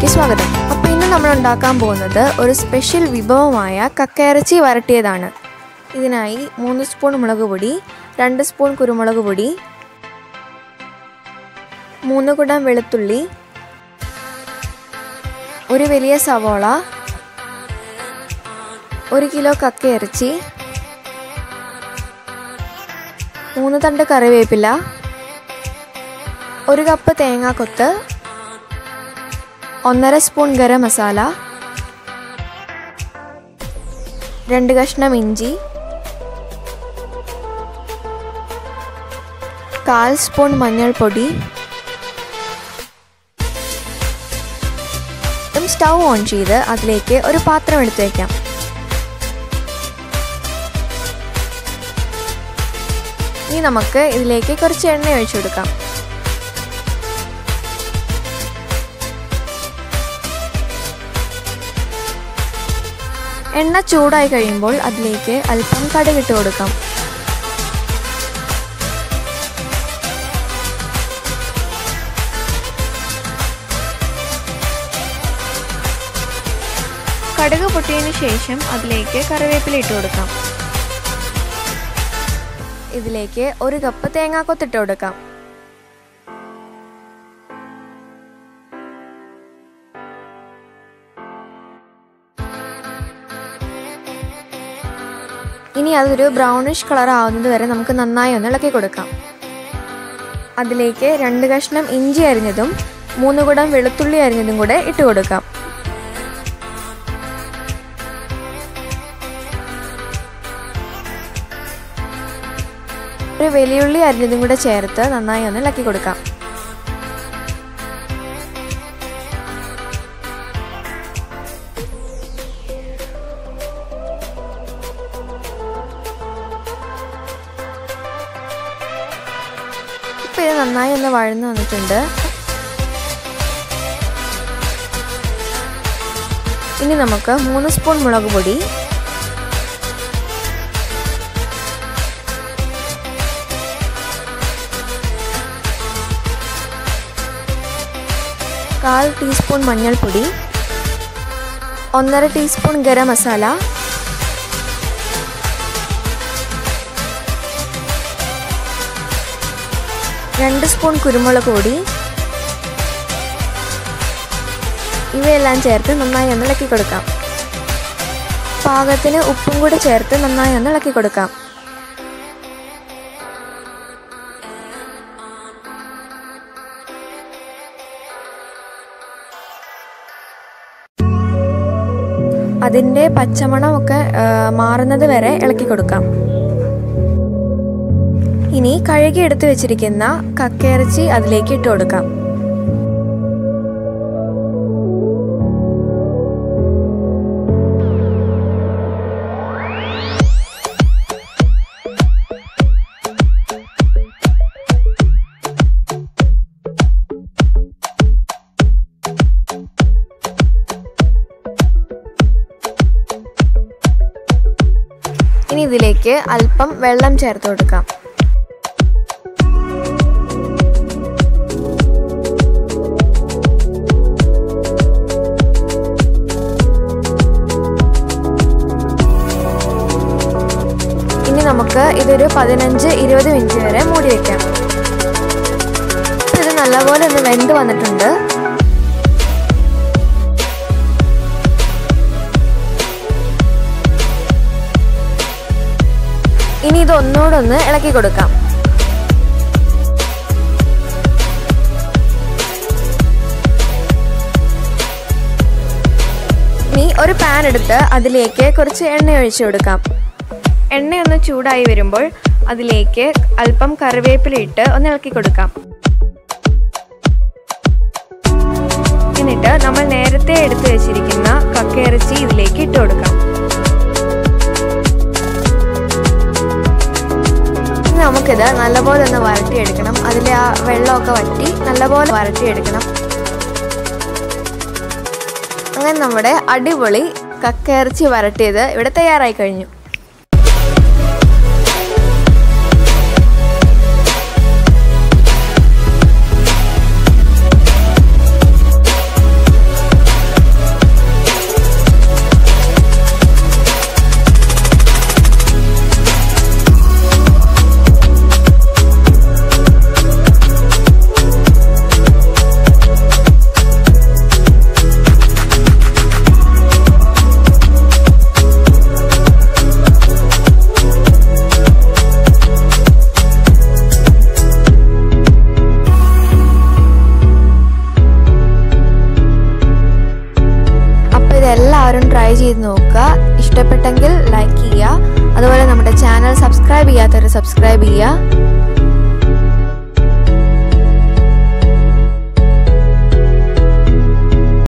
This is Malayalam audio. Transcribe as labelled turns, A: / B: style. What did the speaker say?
A: വീഡിയോയിലേക്ക് സ്വാഗതം അപ്പോൾ ഇന്ന് നമ്മൾ ഉണ്ടാക്കാൻ പോകുന്നത് ഒരു സ്പെഷ്യൽ വിഭവമായ കക്കയിറച്ചി വരട്ടിയതാണ് ഇതിനായി മൂന്ന് സ്പൂൺ മുളക് പൊടി രണ്ട് സ്പൂൺ കുരുമുളക് പൊടി മൂന്ന് കുടം വെളുത്തുള്ളി ഒരു വലിയ സവോള ഒരു കിലോ കക്കയിറച്ചി മൂന്ന് തണ്ട് കറിവേപ്പില ഒരു കപ്പ് തേങ്ങാക്കൊത്ത് ഒന്നര സ്പൂൺ ഗരം മസാല രണ്ട് കഷ്ണം ഇഞ്ചി കാൽ സ്പൂൺ മഞ്ഞൾപ്പൊടി സ്റ്റൗ ഓൺ ചെയ്ത് അതിലേക്ക് ഒരു പാത്രം എടുത്തു വയ്ക്കാം ഇനി നമുക്ക് ഇതിലേക്ക് കുറച്ച് എണ്ണ ഒഴിച്ചു കൊടുക്കാം എണ്ണ ചൂടായി കഴിയുമ്പോൾ അതിലേക്ക് അല്പം കടുകിട്ട് കൊടുക്കാം കടുക് പൊട്ടിയതിന് ശേഷം അതിലേക്ക് കറിവേപ്പില ഇട്ട് കൊടുക്കാം ഇതിലേക്ക് ഒരു കപ്പ് തേങ്ങാക്കൊത്തിട്ട് കൊടുക്കാം ഇനി അതൊരു ബ്രൗണിഷ് കളർ ആവുന്നത് വരെ നമുക്ക് നന്നായി ഒന്ന് ഇളക്കി കൊടുക്കാം അതിലേക്ക് രണ്ട് കഷ്ണം ഇഞ്ചി അരിഞ്ഞതും മൂന്ന് കുടം വെളുത്തുള്ളി അരിഞ്ഞതും കൂടെ ഇട്ട് കൊടുക്കാം ഒരു വലിയുള്ളി അരിഞ്ഞതും കൂടെ ചേർത്ത് നന്നായി ഒന്ന് ഇളക്കി കൊടുക്കാം ഇപ്പം ഇത് നന്നായി ഒന്ന് വഴന്നു വന്നിട്ടുണ്ട് ഇനി നമുക്ക് മൂന്ന് സ്പൂൺ മുളക് പൊടി കാൽ ടീസ്പൂൺ മഞ്ഞൾപ്പൊടി ഒന്നര ടീസ്പൂൺ ഗരം മസാല രണ്ട് സ്പൂൺ കുരുമുളക് പൊടി ഇവയെല്ലാം ചേർത്ത് നന്നായി ഒന്ന് ഇളക്കി കൊടുക്കാം പാകത്തിന് ഉപ്പും കൂടി ചേർത്ത് നന്നായി ഒന്ന് ഇളക്കി കൊടുക്കാം അതിൻ്റെ പച്ചമണമൊക്കെ മാറുന്നത് വരെ ഇളക്കി കൊടുക്കാം ഇനി കഴുകി എടുത്തു വെച്ചിരിക്കുന്ന കക്കയിറച്ചി അതിലേക്ക് ഇട്ട് കൊടുക്കാം ഇനി ഇതിലേക്ക് അല്പം വെള്ളം ചേർത്ത് കൊടുക്കാം ഇനി നമുക്ക് ഇതൊരു പതിനഞ്ച് ഇരുപത് മിനിറ്റ് വരെ മൂടി വെക്കാം ഇത് നല്ലപോലെ ഒന്ന് വെന്ത് വന്നിട്ടുണ്ട് ഇനി ഇത് ഒന്നുകൂടൊന്ന് ഇളക്കി കൊടുക്കാം ഇനി ഒരു പാൻ എടുത്ത് അതിലേക്ക് കുറച്ച് എണ്ണ ഒഴിച്ചു കൊടുക്കാം എണ്ണയൊന്ന് ചൂടായി വരുമ്പോൾ അതിലേക്ക് അല്പം കറിവേപ്പില ഇട്ട് ഒന്ന് ഇളക്കി കൊടുക്കാം എന്നിട്ട് നമ്മൾ നേരത്തെ എടുത്തു വെച്ചിരിക്കുന്ന കക്കയിറച്ചി ഇതിലേക്ക് ഇട്ട് കൊടുക്കാം നമുക്കിത് നല്ലപോലെ ഒന്ന് വരട്ടിയെടുക്കണം അതിലെ ആ വെള്ളമൊക്കെ വറ്റി നല്ലപോലെ വരട്ടിയെടുക്കണം അങ്ങനെ നമ്മുടെ അടിപൊളി കക്കയിറച്ചി വരട്ടിയത് ഇവിടെ തയ്യാറായി കഴിഞ്ഞു ചാനൽ സബ്സ്ക്രൈബ് ചെയ്യാത്തവർ സബ്സ്ക്രൈബ് ചെയ്യുക